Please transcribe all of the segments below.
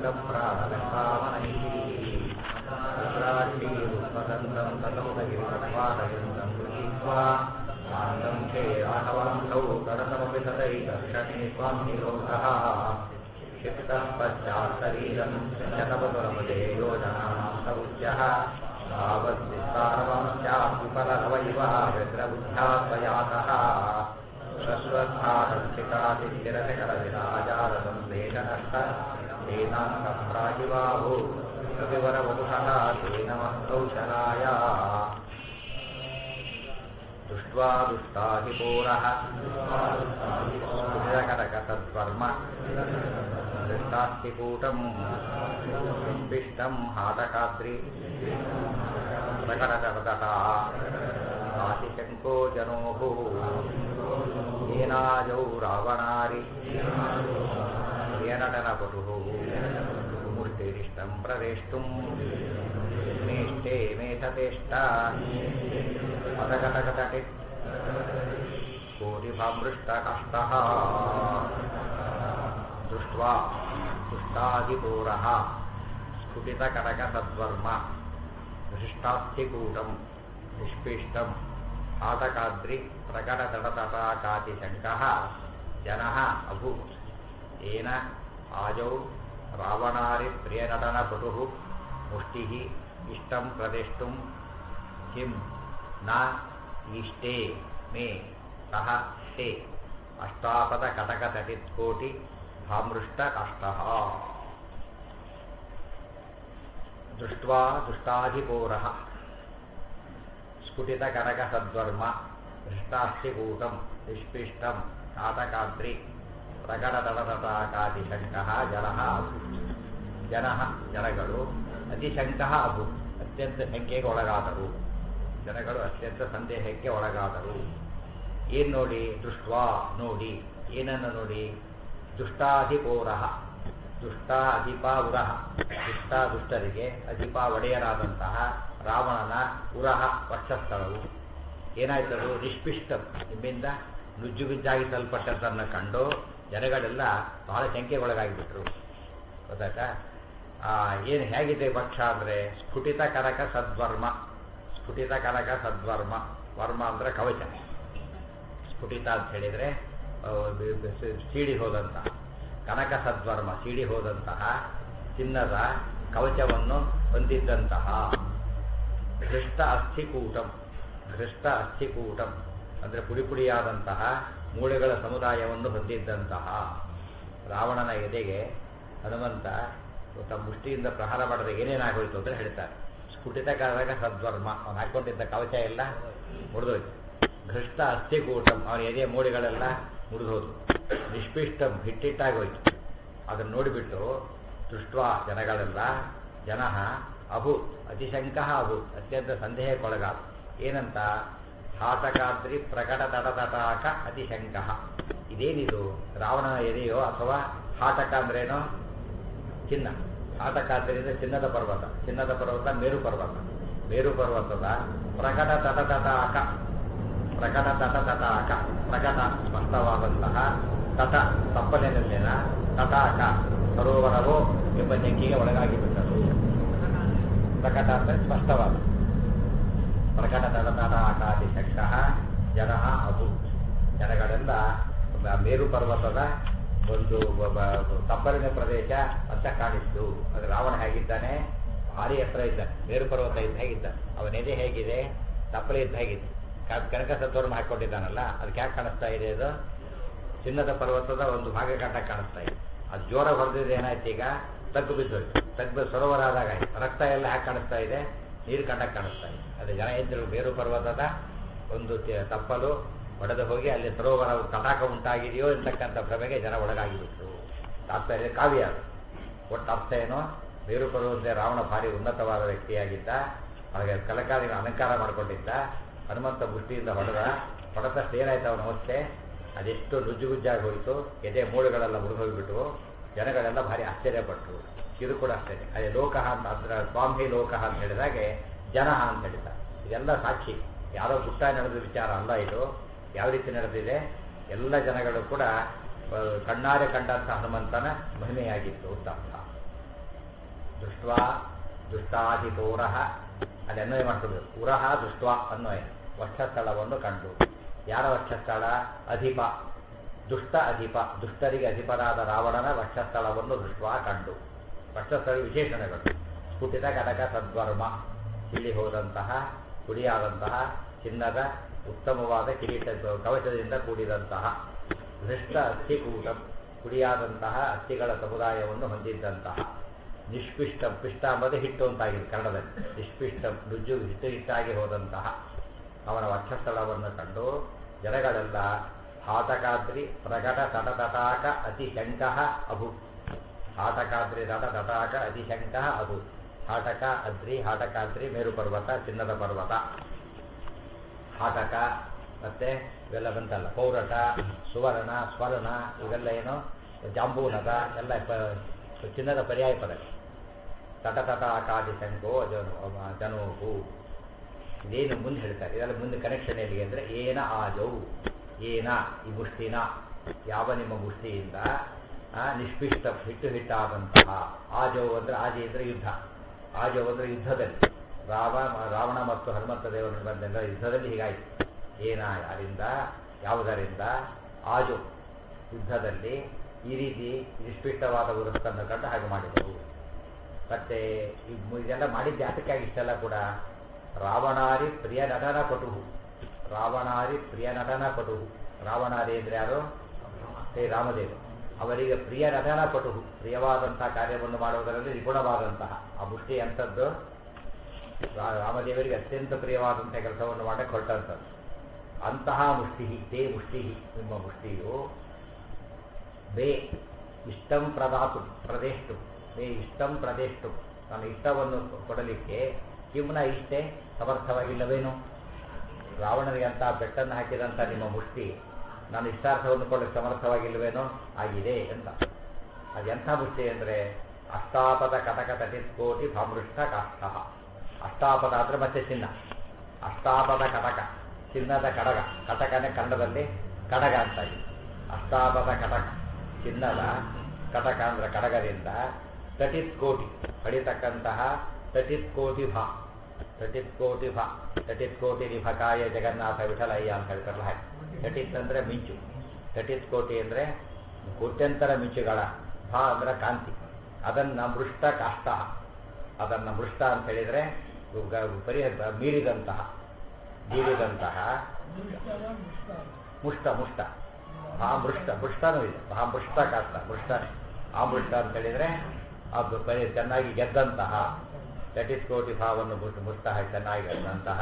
वीतं प्राणलङ्कामनैः रुद्राक्षीरुत्पतन्तं ततं दगिरितत्वादयन्तं गृहीत्वा आन्दं चे राघवान्धौ करतमपि तदैकर्षणे त्वां निरोधः क्षिप्तः पश्चात्शरीरं शतपदुरमुदे योजनानां सौच्यः तावद्विस्तारवांस्यात्विपरनवैव व्यग्रबुद्ध्या त्वयातः शश्वत्थारक्षितातिथिरशकरविराजारसंवेशनश्च तेनाङ्गप्राजिबाहु कविवरवपुषः ते नमः कौशलाय दृष्ट्वा दुष्टाधिपूरः सुरकटकतद्वर्म दृष्टास्तिकूटं पिष्टं हाटकाद्रि प्रकटकटतटा आशिशङ्को जनोः येनाजौ रावणारि येनटनपटुः मुष्टिरिष्टं प्रवेष्टुं मेष्टे मेधतेष्टा पदकटकटटे कोटिभामृष्टकष्टः दृष्ट्वा दुष्टादिपूरः स्फुटितकटकसद्वर्म धृष्टास्थिकूटं निष्पिष्टम् आतकाद्रि प्रकटतटतटाकातिशङ्कः जनः अभूत् येन आजौ रावणारिप्रियनटनपटुः मुष्टिः इष्टं प्रदेष्टुं किं न इष्टे मे सः ते अष्टापदकटकतटित्कोटि भामृष्टकष्टः दृष्ट्वा दुष्टाधिपोरः स्फुटितकनकसद्वर्म धृष्टास्थिकूटं निष्पिष्टं नाटकाद्रि ಪ್ರಕಟತಡತಟಾಕಾದಿಶಂಕಃ ಜನಃ ಅಭೂತ್ ಜನಃ ಜನಗಳು ಅತಿಶಂಕಃ ಅಭೂತ್ ಅತ್ಯಂತ ಶಂಕೆಗೆ ಒಳಗಾದರು ಜನಗಳು ಅತ್ಯಂತ ಸಂದೇಹಕ್ಕೆ ಒಳಗಾದರು ಏನು ನೋಡಿ ದೃಷ್ಟ್ವಾ ನೋಡಿ ಏನನ್ನು ನೋಡಿ ದುಷ್ಟಾಧಿಪೋರಃ ದುಷ್ಟ ಅಧಿಪ ಉರಹ ದುಷ್ಟ ದುಷ್ಟರಿಗೆ ಅಧಿಪ ಒಡೆಯರಾದಂತಹ ರಾವಣನ ಉರಹ ವಕ್ಷಸ್ಥಳವು ಏನಾಯ್ತದು ನಿಷ್ಪಿಷ್ಟ ನಿಮ್ಮಿಂದ ನುಜ್ಜುಗುಜ್ಜಾಗಿಸಲ್ಪಟ್ಟದ್ದನ್ನು ಕಂಡು ಜನಗಳೆಲ್ಲ ಬಹಳ ಶಂಕೆಗೊಳಗಾಗಿಬಿಟ್ರು ಗೊತ್ತಾಯ್ತಾ ಏನು ಹೇಗಿದೆ ಪಕ್ಷ ಅಂದರೆ ಸ್ಫುಟಿತ ಕನಕ ಸದ್ವರ್ಮ ಸ್ಫುಟಿತ ಕನಕ ಸದ್ವರ್ಮ ವರ್ಮ ಅಂದರೆ ಕವಚ ಸ್ಫುಟಿತ ಅಂತ ಹೇಳಿದರೆ ಸೀಡಿ ಹೋದಂತಹ ಕನಕ ಸದ್ವರ್ಮ ಸೀಡಿ ಹೋದಂತಹ ಚಿನ್ನದ ಕವಚವನ್ನು ಹೊಂದಿದ್ದಂತಹ ಘೃಷ್ಟ ಅಸ್ಥಿಕೂಟಂ ಘೃಷ್ಟ ಅಸ್ಥಿಕೂಟಂ ಅಂದರೆ ಪುಡಿ ಪುಡಿಯಾದಂತಹ ಮೂಳೆಗಳ ಸಮುದಾಯವನ್ನು ಹೊಂದಿದ್ದಂತಹ ರಾವಣನ ಎದೆಗೆ ಹನುಮಂತ ತಮ್ಮ ಮುಷ್ಟಿಯಿಂದ ಪ್ರಹಾರ ಮಾಡಿದಾಗ ಏನೇನಾಗೋಯ್ತು ಅಂತ ಹೇಳ್ತಾರೆ ಸ್ಫುಟಿತ ಕಾಲದಾಗ ಸದ್ವರ್ಮ ಅವನು ಹಾಕೊಂಡಿದ್ದ ಕವಚ ಎಲ್ಲ ಮುರಿದೋಯ್ತು ಘೃಷ್ಟ ಅಸ್ಥಿಕೂಟಂ ಅವನ ಎದೆಯ ಮೂಳೆಗಳೆಲ್ಲ ಮುರಿದೋದು ನಿಷ್ಪಿಷ್ಟಂ ಹಿಟ್ಟಿಟ್ಟಾಗೋಯ್ತು ಅದನ್ನು ನೋಡಿಬಿಟ್ಟು ದೃಷ್ಟ ಜನಗಳೆಲ್ಲ ಜನ ಅಭೂತ್ ಅತಿಶಂಕಃ ಅಭೂತ್ ಅತ್ಯಂತ ಸಂದೇಹಕ್ಕೊಳಗಾದ ಏನಂತ ಹಾಟಕಾದ್ರಿ ಪ್ರಕಟ ತಟತಟಾಕ ಅತಿಶಂಕ ಇದೇನಿದು ರಾವಣನ ಎದೆಯೋ ಅಥವಾ ಹಾಟಕ ಅಂದ್ರೇನೋ ಚಿನ್ನ ಹಾಟಕಾದ್ರಿಂದ ಚಿನ್ನದ ಪರ್ವತ ಚಿನ್ನದ ಪರ್ವತ ಮೇರು ಪರ್ವತ ಮೇರು ಪರ್ವತದ ಪ್ರಕಟ ತಟತಟಾಕ ಪ್ರಕಟ ತಟತಟಾಕ ಪ್ರಕಟ ಸ್ಪಷ್ಟವಾದಂತಹ ತಟ ತಪ್ಪಲಿನಲ್ಲಿನ ತಟಾಕ ಸರೋವರವೋ ಎಂಬ ಶಂಕೆಗೆ ಒಳಗಾಗಿ ಬಿಟ್ಟರು ಪ್ರಕಟ ಅಂದರೆ ಸ್ಪಷ್ಟವಾದ ಪ್ರಕಟ ತಡತಟಾಕಾದಿ ಶಂಕಃ ಜನ ಅಭು ಜನಗಳೆಲ್ಲ ಮೇರು ಪರ್ವತದ ಒಂದು ತಪ್ಪಲಿನ ಪ್ರದೇಶ ಅಂತ ಕಾಣಿಸ್ತು ಅದು ರಾವಣ ಹೇಗಿದ್ದಾನೆ ಭಾರಿ ಎತ್ತರ ಇದ್ದಾನೆ ಮೇರು ಪರ್ವತ ಇದ್ದ ಹೇಗಿದ್ದ ಅವನ ಎದೆ ಹೇಗಿದೆ ತಪ್ಪಲೆ ಇದ್ದ ಹೇಗಿದೆ ಕನಕ ಸತ್ವರ್ಮ ಹಾಕೊಂಡಿದ್ದಾನಲ್ಲ ಅದಕ್ಕೆ ಯಾಕೆ ಕಾಣಿಸ್ತಾ ಇದೆ ಅದು ಚಿನ್ನದ ಪರ್ವತದ ಒಂದು ಭಾಗ ಕಾಟ ಕಾಣಿಸ್ತಾ ಇದೆ ಅದು ಜೋರ ಹೊಡೆದಿದೆ ಏನಾಯ್ತು ಈಗ ತಗ್ಗು ಬಿದ್ದೋಯ್ತು ತಗ್ಗು ಸರೋವರ ಆದಾಗ ರಕ್ತ ಎಲ್ಲ ಯಾಕೆ ಕಾಣಿಸ್ತಾ ಇದೆ ನೀರು ಕಂಡಕ್ಕೆ ಕಾಣಿಸ್ತಾ ಇದೆ ಅದೇ ಜನ ಎದ್ರು ಮೇರು ಪರ್ವತದ ಒಂದು ತಪ್ಪಲು ಒಡೆದು ಹೋಗಿ ಅಲ್ಲಿ ಸರೋವರ ಕಟಾಕ ಉಂಟಾಗಿದೆಯೋ ಅಂತಕ್ಕಂಥ ಭ್ರಮೆಗೆ ಜನ ಒಳಗಾಗಿಬಿಟ್ರು ತಾತ್ಪರ್ಯ ಕಾವ್ಯ ಅದು ಒಟ್ಟು ಅರ್ಥ ಏನೋ ಮೇರು ಪರ್ವತದ ರಾವಣ ಭಾರಿ ಉನ್ನತವಾದ ವ್ಯಕ್ತಿಯಾಗಿದ್ದ ಹಾಗೆ ಕಲಕಾಲಿನ ಅಲಂಕಾರ ಮಾಡಿಕೊಂಡಿದ್ದ ಹನುಮಂತ ಮುಷ್ಟಿಯಿಂದ ಹೊಡೆದ ಹೊಡೆದಷ್ಟು ಏನಾಯ್ತು ಅವನ ಅವಸ್ಥೆ ಅದೆಷ್ಟು ನುಜ್ಜುಗುಜ್ಜಾಗಿ ಹೋಯಿತು ಎದೆ ಮೂಳೆಗಳೆಲ್ಲ ಮುರಿದೋಗ್ಬಿಟ್ಟು ಜನಗಳೆಲ್ಲ ಭಾರಿ ಆಶ್ಚರ್ಯಪಟ್ಟರು ಇದು ಕೂಡ ಅಷ್ಟೇ ಅದೇ ಲೋಕಃ ಅಂತ ಅಂದ್ರೆ ಸ್ವಾಮಿ ಲೋಕಃ ಅಂತ ಹೇಳಿದಾಗೆ ಜನಃ ಅಂತ ಹೇಳಿದ ಇದೆಲ್ಲ ಸಾಕ್ಷಿ ಯಾರೋ ಪುಟ್ಟ ನಡೆದ ವಿಚಾರ ಅಲ್ಲ ಇದು ಯಾವ ರೀತಿ ನಡೆದಿದೆ ಎಲ್ಲ ಜನಗಳು ಕೂಡ ಆ, ಕಣ್ಣಾರೆ ಕಂಡಂಥ ಹನುಮಂತನ ಮಹಿಮೆಯಾಗಿತ್ತು ಅಂತ ಅರ್ಥ ದೃಷ್ಟ್ವಾ ದುಷ್ಟಾಧಿಪೋರಹ ಅಲ್ಲಿ ಅನ್ವಯ ಮಾಡ್ಕೋಬೇಕು ಉರಹ ದೃಷ್ಟ್ವಾ ಅನ್ವಯ ವಕ್ಷಸ್ಥಳವನ್ನು ಕಂಡು ಯಾರ ವಕ್ಷಸ್ಥಳ ಅಧಿಪ ದುಷ್ಟ ಅಧಿಪ ದುಷ್ಟರಿಗೆ ಅಧಿಪನಾದ ರಾವಣನ ವಕ್ಷಸ್ಥಳವನ್ನು ದೃಷ್ಟ್ವಾ ಕಂಡು ವಕ್ಷಸ್ಥಳ ವಿಶೇಷಣಗಳು ಸ್ಫುಟಿತ ಕನಕ ಸದ್ವರ್ಮ ಇಲ್ಲಿ ಹೋದಂತಹ ಕುಡಿಯಾದಂತಹ ಚಿನ್ನದ ಉತ್ತಮವಾದ ಕಿರೀಟ ಕವಚದಿಂದ ಕೂಡಿದಂತಹ ದೃಷ್ಟ ಅಸ್ಥಿಕೂಟ ಕುಡಿಯಾದಂತಹ ಅಸ್ಥಿಗಳ ಸಮುದಾಯವನ್ನು ಹೊಂದಿದ್ದಂತಹ ನಿಷ್ಪಿಷ್ಟ ಪಿಷ್ಟ ಎಂಬುದು ಹಿಟ್ಟು ಅಂತಾಗಿದೆ ಕನ್ನಡದಲ್ಲಿ ನಿಷ್ಪಿಷ್ಟ ನುಜ್ಜು ಹಿಟ್ಟು ಹಿಟ್ಟಾಗಿ ಹೋದಂತಹ ಅವನ ವಕ್ಷಸ್ಥಳವನ್ನು ಕಂಡು ಜನಗಳೆಲ್ಲ ಹಾಟಕಾದ್ರಿ ಪ್ರಕಟ ತಟತಟಾಕ ಅತಿಶಂಕಃ ಅಭು ಹಾಟಕಾದ್ರಿ ತಟ ತಟಾಕ ಅತಿಶಂಕಃ ಅಭು ಹಾಟಕ ಅದ್ರಿ ಹಾಟಕಾದ್ರಿ ಮೇರು ಪರ್ವತ ಚಿನ್ನದ ಪರ್ವತ ಹಾಟಕ ಮತ್ತೆ ಇವೆಲ್ಲ ಬಂತಲ್ಲ ಪೌರಟ ಸುವರ್ಣ ಸ್ವರ್ಣ ಇವೆಲ್ಲ ಏನು ಜಾಂಬೂನದ ಎಲ್ಲ ಪ- ಚಿನ್ನದ ಪರ್ಯಾಯ ಪದಗಳು ತಟತಟ ಆಕಾದಿ ಶಂಕೋ ಜನು ಜನೋಹು ಇದೇನು ಮುಂದೆ ಹೇಳ್ತಾರೆ ಇದೆಲ್ಲ ಮುಂದೆ ಕನೆಕ್ಷನ್ ಎಲ್ಲಿಗೆ ಅಂದರೆ ಏನ ಆಜೌ ಏನ ಈ ಮುಷ್ಟಿನ ಯಾವ ನಿಮ್ಮ ಮುಷ್ಟಿಯಿಂದ ಆ, ನಿಷ್ಪಿಷ್ಟ ಹಿಟ್ಟು ಹಿಟ್ಟಾದಂತಹ ಆಜೌ ಅಂದರೆ ಆಜಿ ಅಂದರೆ ಯುದ್ಧ ಆಜೌ ಅಂದರೆ ಯುದ್ಧದಲ್ಲಿ ರಾವ ರಾವಣ ಮತ್ತು ಹನುಮಂತ ದೇವರು ಬಂದೆಲ್ಲ ಯುದ್ಧದಲ್ಲಿ ಹೀಗಾಯಿತು ಏನ ಯಾರಿಂದ ಯಾವುದರಿಂದ ಆಜು ಯುದ್ಧದಲ್ಲಿ ಈ ರೀತಿ ನಿಷ್ಪಿಷ್ಟವಾದ ಉರಸ್ತನ್ನು ಕಂಡು ಹಾಗೆ ಮಾಡಿದರು ಮತ್ತೆ ಈ ಮು- ಇದೆಲ್ಲ ಮಾಡಿದ್ದೆ ಅದಕ್ಕಾಗಿ ಇಷ್ಟೆಲ್ಲ ಕೂಡ ರಾವಣಾರಿ ಪ್ರಿಯ ನಟನ ಪಟುಹು ರಾವಣಾರಿ ಪ್ರಿಯ ನಟನ ಪಟುಹು ರಾವಣಾರಿ ಅಂದರೆ ಯಾರು ಶ್ರೀ ರಾಮದೇವ ಅವರಿಗೆ ಪ್ರಿಯ ನಟನ ಪಟುಹು ಪ್ರಿಯವಾದಂತಹ ಕಾರ್ಯವನ್ನು ಮಾಡುವುದರಲ್ಲಿ ನಿಪುಣವಾದಂತಹ ಆ ಮುಷ್ಟಿ ಅಂಥದ್ದು ರಾ- ರಾಮದೇವರಿಗೆ ಅತ್ಯಂತ ಪ್ರಿಯವಾದಂತಹ ಕೆಲಸವನ್ನು ಮಾಡಕ್ಕೆ ಹೊರಟಂಥದ್ದು ಅಂತಹ ಮುಷ್ಟಿ ತೇ ಮುಷ್ಟಿ ನಿಮ್ಮ ಮುಷ್ಟಿಯು ಬೇ ಇಷ್ಟಂ ಪ್ರದಾತು ಪ್ರದೇಷ್ಟು ಬೇ ಇಷ್ಟಂ ಪ್ರದೇಷ್ಟು ನನ್ನ ಇಷ್ಟವನ್ನು ಕೊಡಲಿಕ್ಕೆ ಕಿಮ್ನ ಇಷ್ಟೇ ಸಮರ್ಥವಾಗಿಲ್ಲವೇನು ರಾವಣನಿಗೆ ಅಂತ ಬೆಟ್ಟನ್ನು ಹಾಕಿದಂಥ ನಿಮ್ಮ ಮುಷ್ಟಿ ನಾನು ಇಷ್ಟಾರ್ಥವನ್ನು ಕೊಡಲಿಕ್ಕೆ ಸಮರ್ಥವಾಗಿಲ್ಲವೇನೋ ಆಗಿದೆ ಅಂತ ಅದು ಎಂಥ ಮುಷ್ಟಿ ಅಂದರೆ ಅಷ್ಟಾಪದ ಕಟಕ ತಟಿಸ್ಕೋಟಿ ಭಾಮೃಷ್ಟ ಕಾಷ್ಠ ಅಷ್ಟಾಪದ ಅಂದರೆ ಮತ್ತೆ ಚಿನ್ನ ಅಷ್ಟಾಪದ ಕಟಕ ಚಿನ್ನದ ಕಡಗ ಕಟಕನೇ ಕನ್ನಡದಲ್ಲಿ ಕಡಗ ಅಂತ ಇದೆ ಅಷ್ಟಾಪದ ಕಟಕ ಚಿನ್ನದ ಕಟಕ ಅಂದ್ರೆ ಕಡಗದಿಂದ ತಟಿತ್ ಕೋಟಿ ಹೊಡಿತಕ್ಕಂತಹ ತಟಿತ್ ಕೋಟಿ ಭಾ ತಟಿತ್ ಕೋಟಿ ಭಾ ತಟಿತ್ ಕೋಟಿ ನಿಭಕಾಯ ಜಗನ್ನಾಥ ವಿಠಲಯ್ಯ ಅಂತ ಹೇಳ್ತಾರಲ್ಲ ಹಾಗೆ ತಟಿತ್ ಅಂದ್ರೆ ಮಿಂಚು ತಟಿತ್ ಕೋಟಿ ಅಂದ್ರೆ ಕೋಟ್ಯಂತರ ಮಿಂಚುಗಳ ಭಾ ಅಂದ್ರೆ ಕಾಂತಿ ಅದನ್ನ ಮೃಷ್ಟ ಕಾಷ್ಟ ಅದನ್ನ ಮೃಷ್ಟ ಅಂತ ಹೇಳಿದ್ರೆ ಗ- ಪರಿ ಮೀರಿದಂತಹ ಮೀರಿದಂತಹ ಮುಷ್ಟ ಮುಷ್ಟ ಆ ಮೃಷ್ಟ ಮೃಷ್ಟನೂ ಇದೆ ಆ ಮೃಷ್ಟ ಕಾಷ್ಟ ಮೃಷ್ಟನೇ ಆ ಮೃಷ್ಟ ಅಂತ ಹೇಳಿದ್ರೆ ಅದು ಬರೀ ಚೆನ್ನಾಗಿ ಗೆದ್ದಂತಹ ತಟಿಸ್ ಕೋಟಿ ಭಾವನ್ನು ಮುಷ್ಟ ಮುಷ್ಟ ಹಾಕಿ ಚೆನ್ನಾಗಿ ಗೆದ್ದಂತಹ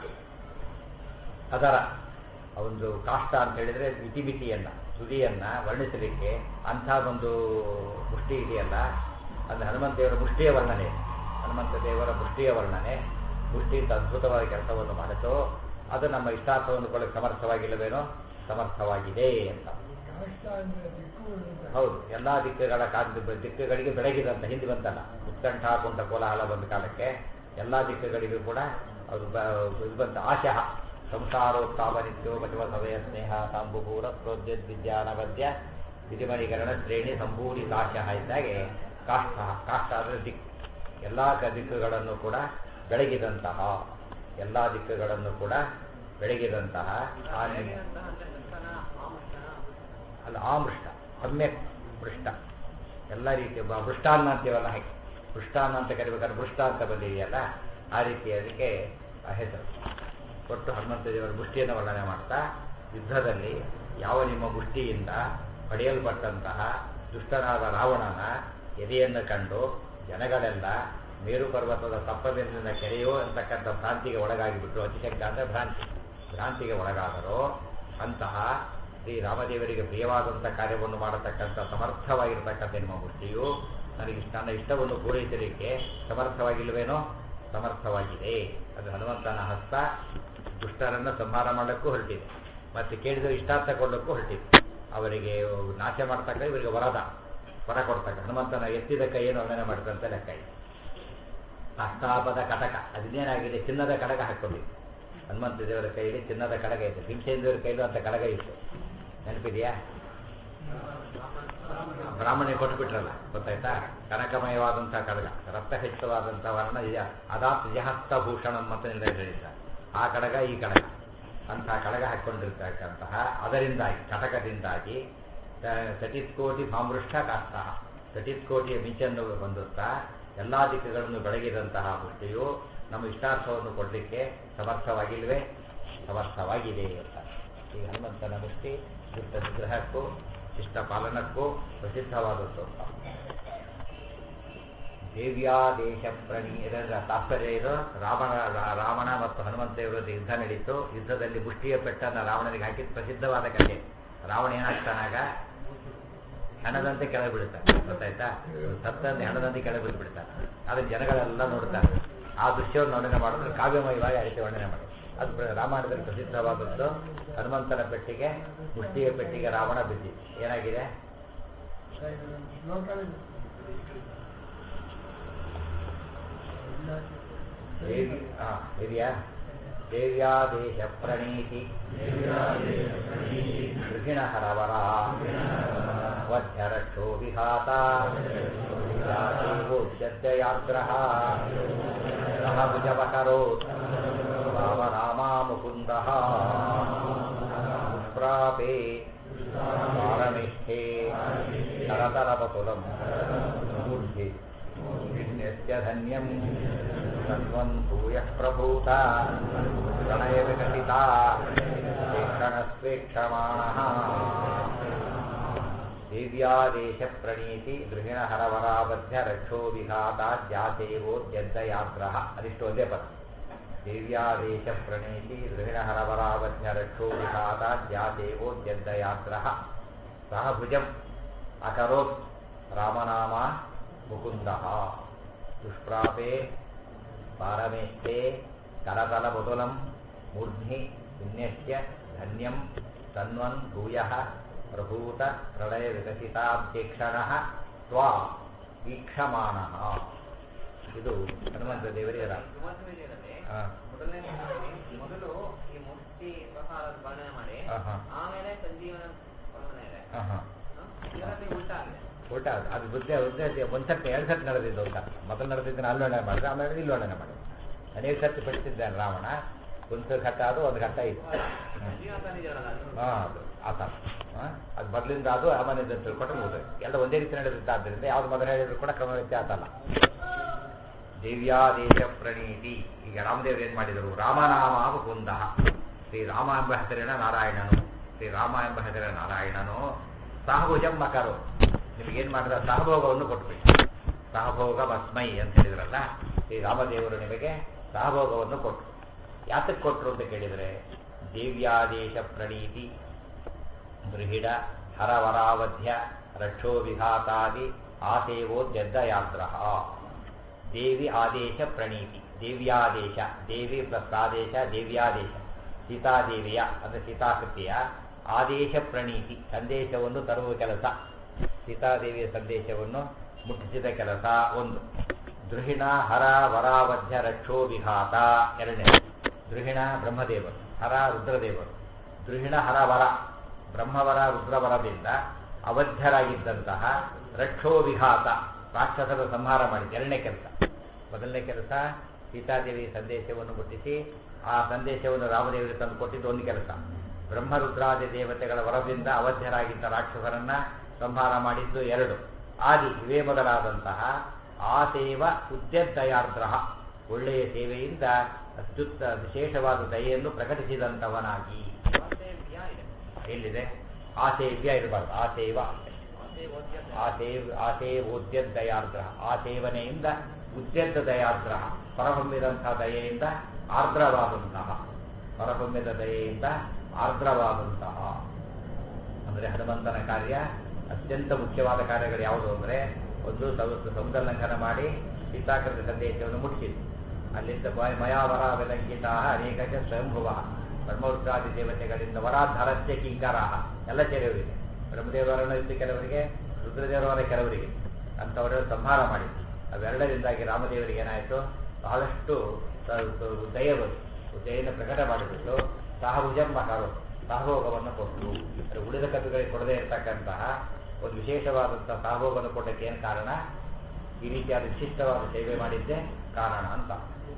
ಅದರ ಒಂದು ಕಾಷ್ಟ ಅಂತ ಹೇಳಿದ್ರೆ ಇತಿಮಿತಿಯನ್ನ ತುದಿಯನ್ನ ವರ್ಣಿಸಲಿಕ್ಕೆ ಅಂಥ ಒಂದು ಮುಷ್ಟಿ ಇದೆಯಲ್ಲ ಅದು ಹನುಮಂತ ದೇವರ ಮುಷ್ಟಿಯ ವರ್ಣನೆ ಹನುಮಂತ ದೇವರ ಮುಷ್ಟಿಯ ವರ್ಣನೆ ಮುಷ್ಟಿ ಅಂತ ಅದ್ಭುತವಾದ ಕೆಲಸವನ್ನು ಮಾಡಿತು ಅದು ನಮ್ಮ ಇಷ್ಟಾರ್ಥವನ್ನು ಕೊಡಲಿಕ್ಕೆ ಸಮರ್ಥವಾಗಿಲ್ಲವೇನೋ ಸಮರ್ಥವಾಗಿದೆ ಅಂತ ಹೌದು ಎಲ್ಲಾ ದಿಕ್ಕುಗಳ ಕಾಂತಿ ದಿಕ್ಕುಗಳಿಗೆ ಬೆಳಗಿದಂತ ಹಿಂದೆ ಬಂತಲ್ಲ ಉತ್ಕಂಠ ಕುಂಠ ಕೋಲಾಹಲ ಬಂದ ಕಾಲಕ್ಕೆ ಎಲ್ಲಾ ದಿಕ್ಕುಗಳಿಗೂ ಕೂಡ ಅದು ಬ- ಇದು ಬಂತ ಆಶಃ ಸಂಸಾರೋತ್ಥಾಪ ನಿತ್ಯೋ ಬಸವ ಸವಯ ಸ್ನೇಹ ಸಾಂಬುಪೂರ ಪ್ರೋದ್ಯದ್ ವಿದ್ಯಾನವದ್ಯ ವಿಧಿಮಣೀಕರಣ ಶ್ರೇಣಿ ಸಂಪೂರ್ಣಿ ಕಾಶಃ ಇದ್ದಾಗೆ ಕಾಷ್ಟ ಕಾಷ್ಟ ಅಂದರೆ ದಿಕ್ಕು ಎಲ್ಲ ಕ- ದಿಕ್ಕುಗಳನ್ನು ಕೂಡ ಬೆಳಗಿದಂತಹ ಎಲ್ಲ ದಿಕ್ಕುಗಳನ್ನು ಕೂಡ ಬೆಳಗಿದಂತಹ ಆ ನಿ- ಅಲ್ಲ ಆ ಮೃಷ್ಟ ಸಮ್ಯಕ್ ಮೃಷ್ಟ ಎಲ್ಲ ರೀತಿಯ ಬ- ಮೃಷ್ಟಾನ್ನ ಅಂತೀವಲ್ಲ ಹಾಗೆ ಮೃಷ್ಟಾನ್ನ ಅಂತ ಕರಿಬೇಕಾದ್ರೆ ಮೃಷ್ಟ ಅಂತ ಬಂದಿದೆಯಲ್ಲ ಆ ರೀತಿ ಅದಕ್ಕೆ ಆ ಹೆಸರು ಒಟ್ಟು ಹನುಮಂತ ದೇವರ ಮುಷ್ಟಿಯನ್ನು ವರ್ಣನೆ ಮಾಡ್ತಾ ಯುದ್ಧದಲ್ಲಿ ಯಾವ ನಿಮ್ಮ ಮುಷ್ಟಿಯಿಂದ ಪಡೆಯಲ್ಪಟ್ಟಂತಹ ದುಷ್ಟನಾದ ರಾವಣನ ಎದೆಯನ್ನು ಕಂಡು ಜನಗಳೆಲ್ಲ ಮೇರು ಪರ್ವತದ ತಪ್ಪದಿಂದ ಕೆರೆಯೋ ಅಂತಕ್ಕಂಥ ಭ್ರಾಂತಿಗೆ ಒಳಗಾಗಿಬಿಟ್ರು ಅತಿಶಂಕ ಅಂದರೆ ಭ್ರಾಂತಿ ಭ್ರಾಂತಿಗೆ ಒಳಗಾದರೋ ಅಂತಹ ಶ್ರೀ ರಾಮದೇವರಿಗೆ ಪ್ರಿಯವಾದಂಥ ಕಾರ್ಯವನ್ನು ಮಾಡತಕ್ಕಂಥ ಸಮರ್ಥವಾಗಿರತಕ್ಕಂಥ ನಿಮ್ಮ ಮುಷ್ಟಿಯು ನನಗೆ ಇಷ್ಟ- ನನ್ನ ಇಷ್ಟವನ್ನು ಪೂರೈಸಲಿಕ್ಕೆ ಸಮರ್ಥವಾಗಿಲ್ವೇನೋ ಸಮರ್ಥವಾಗಿದೆ ಅದು ಹನುಮಂತನ ಹಸ್ತ ದುಷ್ಟರನ್ನು ಸಂಹಾರ ಮಾಡಲಿಕ್ಕೂ ಹೊರಟಿದೆ ಮತ್ತೆ ಕೇಳಿದ ಇಷ್ಟಾರ್ಥ ಕೊಡಲಿಕ್ಕೂ ಹೊರಟಿದೆ ಅವರಿಗೆ ನಾಶ ಮಾಡ್ತಕ್ಕ ಇವರಿಗೆ ವರದ ವರ ಕೊಡ್ತಕ್ಕ ಹನುಮಂತನ ಎತ್ತಿದ ಕೈಯನ್ನು ವರ್ಣನೆ ಮಾಡಿದಂತ ಲೆಕ್ಕ ಇದೆ ಅಷ್ಟಾಪದ ಕಟಕ ಅದಿನ್ನೇನಾಗಿದೆ ಚಿನ್ನದ ಕಡಗ ಹಾಕ್ಕೊಂಡಿದೆ ಹನುಮಂತ ದೇವರ ಕೈಯಲ್ಲಿ ಚಿನ್ನದ ಕಡಗ ಇದೆ ಭೀಮಸೇನ ದೇವರ ಕೈಲೂ ಅಂತ ಕಡಗ ಇತ್ತು ನೆನಪಿದೆಯಾ ಬ್ರಾಹ್ಮಣಿಗೆ ಕೊಟ್ಬಿಟ್ರಲ್ಲ ಗೊತ್ತಾಯ್ತಾ ಕನಕಮಯವಾದಂತಹ ಕಡಗ ರಕ್ತ ಹೆಚ್ಚವಾದಂತಹ ವರ್ಣ ಇದೆ ಅದಾತ್ ಜಹಸ್ತಭೂಷಣಂ ಅಂತ ನಿರ್ಣಯ ಹೇಳಿದ್ದಾರೆ ಆ ಕಡಗ ಈ ಕಡಗ ಅಂತಹ ಕಡಗ ಹಾಕ್ಕೊಂಡಿರ್ತಕ್ಕಂತಹ ಅದರಿಂದಾಗಿ ಕಟಕದಿಂದಾಗಿ ಸಟಿತ್ಕೋಟಿ ಭಾಮೃಷ್ಟ ಕಾಷ್ಟ ಸಟಿತ್ಕೋಟಿಯ ಮಿಂಚನ್ನು ಬಂದುತ್ತಾ ಎಲ್ಲ ದಿಕ್ಕುಗಳನ್ನು ಬೆಳಗಿದಂತಹ ಮುಷ್ಟಿಯು ನಮ್ಮ ಇಷ್ಟಾರ್ಥವನ್ನು ಕೊಡಲಿಕ್ಕೆ ಸಮರ್ಥವಾಗಿಲ್ವೇ ಸಮರ್ಥವಾಗಿದೆ ಅಂತ ಈ ಹನುಮಂತನ ಮುಷ್ಟಿ ದುಷ್ಟ ನಿಗ್ರಹಕ್ಕೂ ಇಷ್ಟ ಪಾಲನಕ್ಕೂ ಪ್ರಸಿದ್ಧವಾದದ್ದು ಅಂತ ದೇವ್ಯಾದೇಶ ಪ್ರಣಿ ಇದರ ತಾತ್ಪರ್ಯ ಇದು ರಾವಣ ರಾ- ರಾವಣ ಮತ್ತು ಹನುಮಂತ ವಿರುದ್ಧ ಯುದ್ಧ ನಡೀತು ಯುದ್ಧದಲ್ಲಿ ಮುಷ್ಟಿಯ ಪೆಟ್ಟನ್ನು ರಾವಣನಿಗೆ ಹಾಕಿದ ಪ್ರಸಿದ್ಧವಾದ ಕಥೆ ರಾವಣ ಏನಾಗ್ತಾನಾಗ ಹೆಣದಂತೆ ಕೆಳಗೆ ಬೀಳ್ತಾನೆ ಗೊತ್ತಾಯ್ತಾ ಸತ್ತಂತೆ ಹೆಣದಂತೆ ಕೆಳಗೆ ಬಿದ್ದು ಬಿಡ್ತಾನೆ ಅದನ್ನ ಜನಗಳೆಲ್ಲ ನೋಡ್ತಾರೆ ಆ ದೃಶ್ಯವನ್ನು ವರ್ಣನೆ ಮಾಡಿದ್ರೆ ಕಾವ್ಯಮಯವಾಗಿ ಆ ರೀತಿ ವರ್ಣನೆ ಮಾಡೋದು ಅದು ಪ್ರ- ರಾಮಾಯಣದಲ್ಲಿ ಪ್ರಸಿದ್ಧವಾದದ್ದು ಹನುಮಂತನ ಪೆಟ್ಟಿಗೆ ಮುಷ್ಟಿಯ ಪೆಟ್ಟಿಗೆ ರಾವಣ ಬಿದ್ದಿ ಏನಾಗಿದೆ ದೇವಿ ಹಾ ಇದೆಯಾ ದೇವ್ಯಾದೇಶ ಪ್ರಣೀತಿ ಗೃಹಿಣ ಹರವರ ವಧ್ಯರಕ್ಷೋ ವಿಘಾತ ಯಾಗ್ರಹ ಸಹ ಭುಜವಕರೋತ್ ರಾಮನಾಮಾ ಮುಕುಂದ ದುಷ್ಪ್ರಾಪೇ ಪಾರಮಿಷ್ಠೆ ಕರತರಪತುಲಂ ಮೂರ್ಧಿ ವಿಷ್ಣ್ಯಸ್ಯ ಧನ್ಯಂ ತನ್ವನ್ ಭೂಯಃ ಪ್ರಭೂತ ಪ್ರಣಯ ವಿಕಸಿತಾ ವೇಕ್ಷಣಸ್ವೇಕ್ಷಮಾಣಃ ದಿವ್ಯಾದೇಶ ಪ್ರಣೀತಿ ಗೃಹಿಣ ಹರವರಾಬದ್ಧ ರಕ್ಷೋ ವಿಘಾತಾದ್ಯಾಸೇವೋದ್ಯಂತಯಾಗ್ರಹ ಅದಿಷ್ಟು ಒಂದೇ ಪದ ದಿವ್ಯಾದೇಶ ಪ್ರಣೀತಿ ಗೃಹಿಣ ಹರವರಾಬದ್ಧ ರಕ್ಷೋ ವಿಘಾತಾದ್ಯಾಸೇವೋದ್ಯಂತಯಾಗ್ರಹ ಸಹ ಭುಜಂ ಅಕರೋತ್ ರಾಮನಾಮ ಮುಕುಂದ ದುಷ್ಪ್ರಾಪೆ ಪಾರಮೇಷ್ಟೆ ಕರತಲಬುದುಲಂ ಮೂರ್ಧ್ನಿ ವಿನ್ಯಸ್ಯ ಧನ್ಯಂ ತನ್ವನ್ ಭೂಯಃ ಪ್ರಭೂತ ಪ್ರಳಯ ವಿಕಸಿತಾಧ್ಯಕ್ಷಣ ತ್ವಾ ವೀಕ್ಷಮಾಣ ಇದು ಹನುಮಂತ ದೇವರಿಗೆ ರಾ- ಹಾ. ಮೊದಲನೇ ಮೊದಲು ಈ ಮುಷ್ಟಿ ಪ್ರಕಾರದ ವರ್ಣನೆ ಮಾಡಿ ಆಹಾ. ಆಮೇಲೆ ಸಂಜೀವನ ವರ್ಣನೆ ಇದೆ ಆಹಾ. ಹ? ಇದರಲ್ಲಿ ಉಲ್ಟಾ ಆಗಿದೆ ಊಟ ಅದು ಬುದ್ಧಿ ಬುದ್ಧಿ ಒಂದು ಸರ್ತಿ ಎರಡು ಸರ್ತಿ ನಡೆದಿದ್ದು ಅಂತ ಮೊದಲು ನಡೆದಿದ್ದನ್ನು ಅಲ್ಲಿ ವರ್ಣನೆ ಮಾಡಿದ್ರೆ ಆಮೇಲೆ ಇಲ್ಲಿ ವರ್ಣನೆ ಮಾಡಿ ಅನೇಕ ಸರ್ತಿ ಪಡಿಸಿದ್ದಾನೆ ರಾವಣ ಒಂದು ಘಟ್ಟ ಅದು ಒಂದು ಘಟ್ಟ ಇತ್ತು ಹ್ಮ್. ಸಂಜೀವನ ತಂದಿದ್ದಾರಲ್ಲ ಅದು ಹಾ, ಅದು ಆ ಥರ ಹಾಂ ಅದು ಮೊದಲಿಂದ ಅದು ಆಮೇಲಿಂದ ಅಂತ ತಿಳ್ಕೊಂಡ್ರೆ ಮುಗಿದು ಎಲ್ಲ ಒಂದೇ ರೀತಿ ನಡೆದಿದ್ದಾದ್ದರಿಂದ ಯಾವ್ದು ಮೊದಲು ಹೇಳಿದ್ರು ಕೂಡ ಕ್ರಮ ವ್ಯತ್ಯಾಸ ಅಲ್ಲ ದೇವ್ಯಾದೇಶ ಪ್ರಣೀತಿ ಈಗ ರಾಮದೇವರು ಏನು ಮಾಡಿದರು ರಾಮನಾಮ ಮುಕುಂದ ಶ್ರೀ ರಾಮ ಎಂಬ ಹೆಸರಿನ ನಾರಾಯಣನು ಶ್ರೀ ರಾಮ ಎಂಬ ಹೆಸರಿನ ನಾರಾಯಣನು ಸಹಭುಜಂ ಮಕರು ನಿಮಗೇನು ಮಾಡಿದ ಸಹಭೋಗವನ್ನು ಕೊಟ್ಬಿಟ್ಟು ಸಹಭೋಗ ಭಸ್ಮೈ ಅಂತ ಹೇಳಿದ್ರಲ್ಲ ಶ್ರೀ ರಾಮದೇವರು ನಿಮಗೆ ಸಹಭೋಗವನ್ನು ಕೊಟ್ಟರು ಯಾತಕ್ಕೆ ಕೊಟ್ಟರು ಅಂತ ಕೇಳಿದರೆ ದೇವ್ಯಾದೇಶ ಪ್ರಣೀತಿ ದೃಹಿಡ ಹರವರಾವಧ್ಯ ರಕ್ಷೋ ವಿಘಾತಾದಿ ಆಸೇವೋದ್ಯದ್ದಯಾತ್ರ ದೇವಿ ಆದೇಶ ಪ್ರಣೀತಿ ದೇವ್ಯಾದೇಶ ದೇವಿ ಪ್ಲಸ್ ಆದೇಶ ದೇವ್ಯಾದೇಶ ಸೀತಾದೇವಿಯ ಅಂದರೆ ಸೀತಾಕೃತಿಯ ಆದೇಶ ಪ್ರಣೀತಿ ಸಂದೇಶವನ್ನು ತರುವ ಕೆಲಸ ಸೀತಾದೇವಿಯ ಸಂದೇಶವನ್ನು ಮುಟ್ಟಿಸಿದ ಕೆಲಸ ಒಂದು ದೃಹಿಣ ಹರ ವರಾವಧ್ಯ ರಕ್ಷೋ ವಿಘಾತ ಎರಡನೇ ದೃಹಿಣ ಬ್ರಹ್ಮದೇವರು ಹರ ರುದ್ರದೇವರು ದೃಹಿಣ ಹರ ವರ ಬ್ರಹ್ಮವರ ರುದ್ರವರದಿಂದ ಅವಧ್ಯರಾಗಿದ್ದಂತಹ ರಕ್ಷೋ ವಿಘಾತ ರಾಕ್ಷಸರ ಸಂಹಾರ ಮಾಡಿದ ಎರಡನೇ ಕೆಲಸ ಮೊದಲನೇ ಕೆಲಸ ಸೀತಾದೇವಿ ಸಂದೇಶವನ್ನು ಮುಟ್ಟಿಸಿ ಆ ಸಂದೇಶವನ್ನು ರಾಮದೇವರಿಗೆ ತಂದು ಕೊಟ್ಟಿದ್ದು ಒಂದು ಕೆಲಸ ಬ್ರಹ್ಮರುದ್ರಾದಿ ದೇವತೆಗಳ ವರದಿಂದ ಅವಧ್ಯರಾಗಿದ್ದ ರಾಕ್ಷಸರನ್ನ ಸಂಹಾರ ಮಾಡಿದ್ದು ಎರಡು ಆದಿ ಇವೇ ಮೊದಲಾದಂತಹ ಆ ಸೇವ ಉದ್ಯದ್ದಯಾರ್ದ್ರಹ ಒಳ್ಳೆಯ ಸೇವೆಯಿಂದ ಅತ್ಯುತ್ತ ವಿಶೇಷವಾದ ದಯೆಯನ್ನು ಪ್ರಕಟಿಸಿದಂಥವನಾಗಿ ವಾಸ್ತವ್ಯ ಇದೆ ಎಲ್ಲಿದೆ ಆಸೇವ್ಯ ಇರಬಾರ್ದು ಆಸೇವ ವಾಸ್ತವ್ಯ ಓದ್ಯತೆ. ಆಸೇವ್ ಆಸೇವೋದ್ಯದ್ದಯಾರ್ದ್ರ ಆ ಸೇವನೆಯಿಂದ ಉದ್ಯದ್ದ ದಯಾರ್ದ್ರ ಹೊರಹೊಮ್ಮಿದಂತಹ ದಯೆಯಿಂದ ಆರ್ದ್ರವಾದಂತಹ ಹೊರಹೊಮ್ಮಿದ ದಯೆಯಿಂದ ಆರ್ದ್ರವಾದಂತಹ ಅಂದರೆ ಹನುಮಂತನ ಕಾರ್ಯ ಅತ್ಯಂತ ಮುಖ್ಯವಾದ ಕಾರ್ಯಗಳು ಯಾವುದು ಅಂದರೆ ಒಂದು ಸೌ- ಸಮುದ್ರ ಲಂಘನ ಮಾಡಿ ಸೀತಾಕೃತ ಸಂದೇಶವನ್ನು ಮುಟ್ಟಿಸಿತು ಅಲ್ಲಿಂದ ಮಯ- ಮಯಾವರ ವಿಲಂಕಿತ ಅನೇಕ ಚ ಸ್ವಯಂಭುವ ಬ್ರಹ್ಮರುದ್ರಾದಿ ದೇವತೆಗಳಿಂದ ವರಾಧರಸ್ಯ ಕಿಂಕರ ಎಲ್ಲ ಕೆಲವರಿಗೆ ಬ್ರಹ್ಮದೇವರನ್ನು ಇತ್ತು ಕೆಲವರಿಗೆ ರುದ್ರದೇವರ ಕೆಲವರಿಗೆ ಅಂಥವರನ್ನು ಸಂಹಾರ ಮಾಡಿ ಅವೆರಡರಿಂದಾಗಿ ರಾಮದೇವರಿಗೆ ಏನಾಯಿತು ಬಹಳಷ್ಟು ಸ- ಸ- ದಯ ಬಂತು ದಯೆಯನ್ನು ಪ್ರಕಟ ಮಾಡಿಬಿಟ್ಟು ಸಹಭುಜಂ ಮಕರು ಸಹಭೋಗವನ್ನು ಕೊಟ್ಟರು ಅಂದರೆ ಉಳಿದ ಕಪಿಗಳಿಗೆ ಕೊಡದೇ ಇರತಕ್ಕಂತಹ ಒಂದು ವಿಶೇಷವಾದಂತಹ ಸಹಭೋಗವನ್ನು ಕೊಡಕ್ಕೆ ಏನು ಕಾರಣ ಈ ರೀತಿಯಾದ ವಿಶಿಷ್ಟವಾದ ಸೇವೆ ಮಾಡಿದ್ದೇ ಕಾರಣ ಅಂತ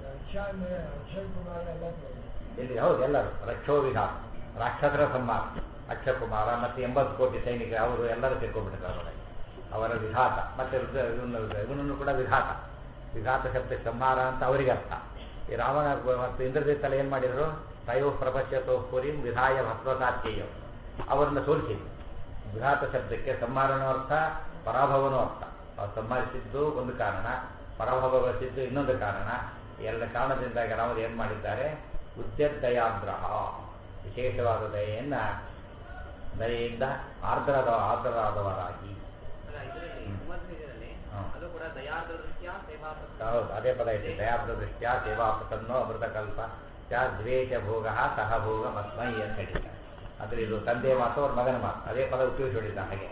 ಎಲ್ಲಿ ಹೌದು ಎಲ್ಲರೂ ರಕ್ಷೋ ವಿಘಾತ ರಾಕ್ಷಸರ ಸಂಹಾರ ಅಕ್ಷಕುಮಾರ ಮತ್ತು ಎಂಬತ್ತು ಕೋಟಿ ಸೈನಿಕರು ಅವರು ಎಲ್ಲರೂ ಸೇರ್ಕೊಂಡ್ಬಿಟ್ಟಿದ್ದಾರೆ ಅವರೊಳಗೆ ಅವರ ವಿಘಾತ ಮತ್ತೆ ರುದ್ರ- ಇವನು ಇವನನ್ನು ಕೂಡ ವಿಘಾತ ವಿಘಾತ ಶಬ್ದ ಸಂಹಾರ ಅಂತ ಅವರಿಗೆ ಅರ್ಥ ಈ ರಾವಣ ಮತ್ತು ಇಂದ್ರದೇತಲ ಏನು ಮಾಡಿದರು ತಯೋ ಪ್ರಪಂಚತೋ ಪುರಿಂ ವಿಧಾಯ ಭಸ್ವಸಾತ್ಯಯ ಅವರನ್ನು ಸೋಲಿಸಿದ್ರು ವಿಘಾತ ಶಬ್ದಕ್ಕೆ ಸಂಹಾರನೂ ಅರ್ಥ ಪರಾಭವನೂ ಅರ್ಥ ಅವ್ರು ಸಂಹರಿಸಿದ್ದು ಒಂದು ಕಾರಣ ಪರಾಭವಗೊಳಿಸಿದ್ದು ಇನ್ನೊಂದು ಕಾರಣ ಎಲ್ಲ ಕಾರಣದಿಂದಾಗಿ ರಾಮರು ಏನು ಮಾಡಿದ್ದಾರೆ ಉದ್ಯದಯಾಗ್ರಹ ವಿಶೇಷವಾದ ದಯೆಯನ್ನ ದಯೆಯಿಂದ ಆರ್ದ್ರದ ಆರ್ದ್ರರಾದವರಾಗಿ ಅಲ್ಲ ಇದರಲ್ಲಿ ಹ್ಮ್. ಸುಮಧ್ವಜದಲ್ಲಿ ಹಾ. ಅದು ಕೂಡ ದಯಾರ್ಧ ದೃಷ್ಟ್ಯ ಸೇವಾ ಹೌದು ಅದೇ ಪದ ಇದೆ ದಯಾಬ್ದ ದೃಷ್ಟ್ಯ ಸೇವಾಪತನ್ನೋ ಅಮೃತಕಲ್ಪ ಚ ದ್ವೇಷ ಭೋಗ ಸಹ ಭೋಗ ಮಸ್ಮೈ ಅಂತ ಹೇಳಿದ್ದಾರೆ ಅಂದ್ರೆ ಇದು ತಂದೆ ಮಾತು ಅವ್ರ ಮಗನ ಮಾತು ಅದೇ ಪದ ಉಪಯೋಗಿಸಿ ಹೊಡಿದ ಹಾಗೆ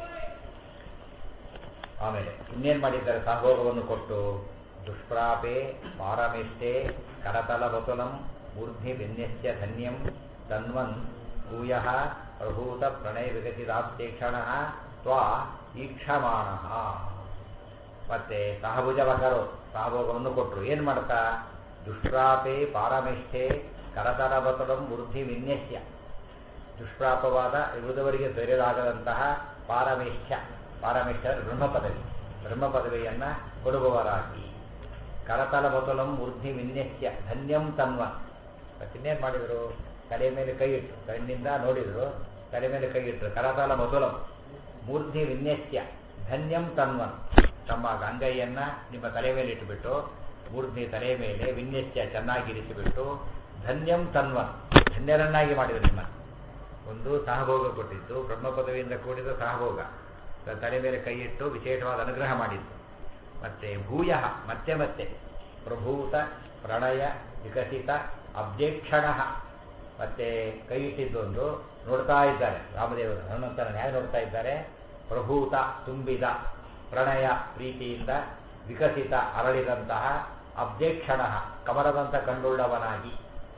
ಆಮೇಲೆ ಇನ್ನೇನು ಮಾಡಿದ್ದಾರೆ ಸಹಭೋಗವನ್ನು ಕೊಟ್ಟು ದುಷ್ಪ್ರಾಪೆ ಪಾರಮೇಷ್ಟೆ ಕರತಲ ಬತುಲಂ ಊರ್ಧ್ನಿ ವಿನ್ಯಸ್ಯ ಧನ್ಯಂ ತನ್ವನ್ ಭೂಯ ಪ್ರಭೂತ ಪ್ರಣಯ ವಿಗತಿದಾಪ್ತೇಕ್ಷಣ ತ್ವಾ ಈಕ್ಷಮಾಣ ಮತ್ತೆ ಸಹಭುಜವಕರು ಸಹಭೋಗವನ್ನು ಕೊಟ್ಟರು ಏನು ಮಾಡ್ತಾ ದುಷ್ಪ್ರಾಪೆ ಪಾರಮೇಷ್ಠೆ ಕರತಲ ಬತುಲಂ ವೃದ್ಧಿ ವಿನ್ಯಸ್ಯ ದುಷ್ಪ್ರಾಪವಾದ ಉಳಿದವರಿಗೆ ದೊರೆಯಲಾಗದಂತಹ ಪಾರಮೇಷ್ಠ್ಯ ಪಾರಮೇಷ್ಠ ಬ್ರಹ್ಮ ಪದವಿ ಬ್ರಹ್ಮ ಪದವಿಯನ್ನು ಕೊಡುವವರಾಗಿ ಕರತಲ ಬತುಲಂ ವೃದ್ಧಿ ವಿನ್ಯಸ್ಯ ಧನ್ಯಂ ತನ್ವ ಮತ್ತಿನ್ನೇನು ಮಾಡಿದರು ತಲೆ ಮೇಲೆ ಕೈ ಇಟ್ಟರು ಕಣ್ಣಿಂದ ನೋಡಿದರು ತಲೆ ಮೇಲೆ ಕೈ ಇಟ್ಟರು ಕರತಲ ಬತುಲಂ ಮೂರ್ಧಿ ವಿನ್ಯಸ್ಯ ಧನ್ಯಂ ತನ್ವನ್ ತಮ್ಮ ಗಂಗೈಯನ್ನ ನಿಮ್ಮ ತಲೆ ಮೇಲೆ ಇಟ್ಟುಬಿಟ್ಟು ಮೂರ್ಧಿ ತಲೆ ಮೇಲೆ ವಿನ್ಯಸ್ಯ ಚೆನ್ನಾಗಿರಿಸಿಬಿಟ್ಟು ಧನ್ಯಂ ತನ್ವನ್ ಧನ್ಯರನ್ನಾಗಿ ಮಾಡಿದರು ನಿಮ್ಮ ಒಂದು ಸಹಭೋಗ ಕೊಟ್ಟಿದ್ದು ಬ್ರಹ್ಮ ಪದವಿಯಿಂದ ಕೂಡಿದ ಸಹಭೋಗ ತ- ತಲೆ ಮೇಲೆ ಕೈ ಇಟ್ಟು ವಿಶೇಷವಾದ ಅನುಗ್ರಹ ಮಾಡಿದ್ದು ಮತ್ತೆ ಭೂಯ ಮತ್ತೆ ಮತ್ತೆ ಪ್ರಭೂತ ಪ್ರಣಯ ವಿಕಸಿತ ಅಬ್ಜೇಕ್ಷಣ ಮತ್ತೆ ಕೈ ಇಟ್ಟಿದ್ದೊಂದು ನೋಡ್ತಾ ಇದ್ದಾರೆ ರಾಮದೇವರು ಹನುಮಂತನ ಹೇಗೆ ನೋಡ್ತಾ ಇದ್ದಾರೆ ಪ್ರಭೂತ ತುಂಬಿದ ಪ್ರಣಯ ಪ್ರೀತಿಯಿಂದ ವಿಕಸಿತ ಅರಳಿದಂತಹ ಅಬ್ಜೇಕ್ಷಣ ಕಮಲದಂತ ಕಂಡುಳ್ಳವನಾಗಿ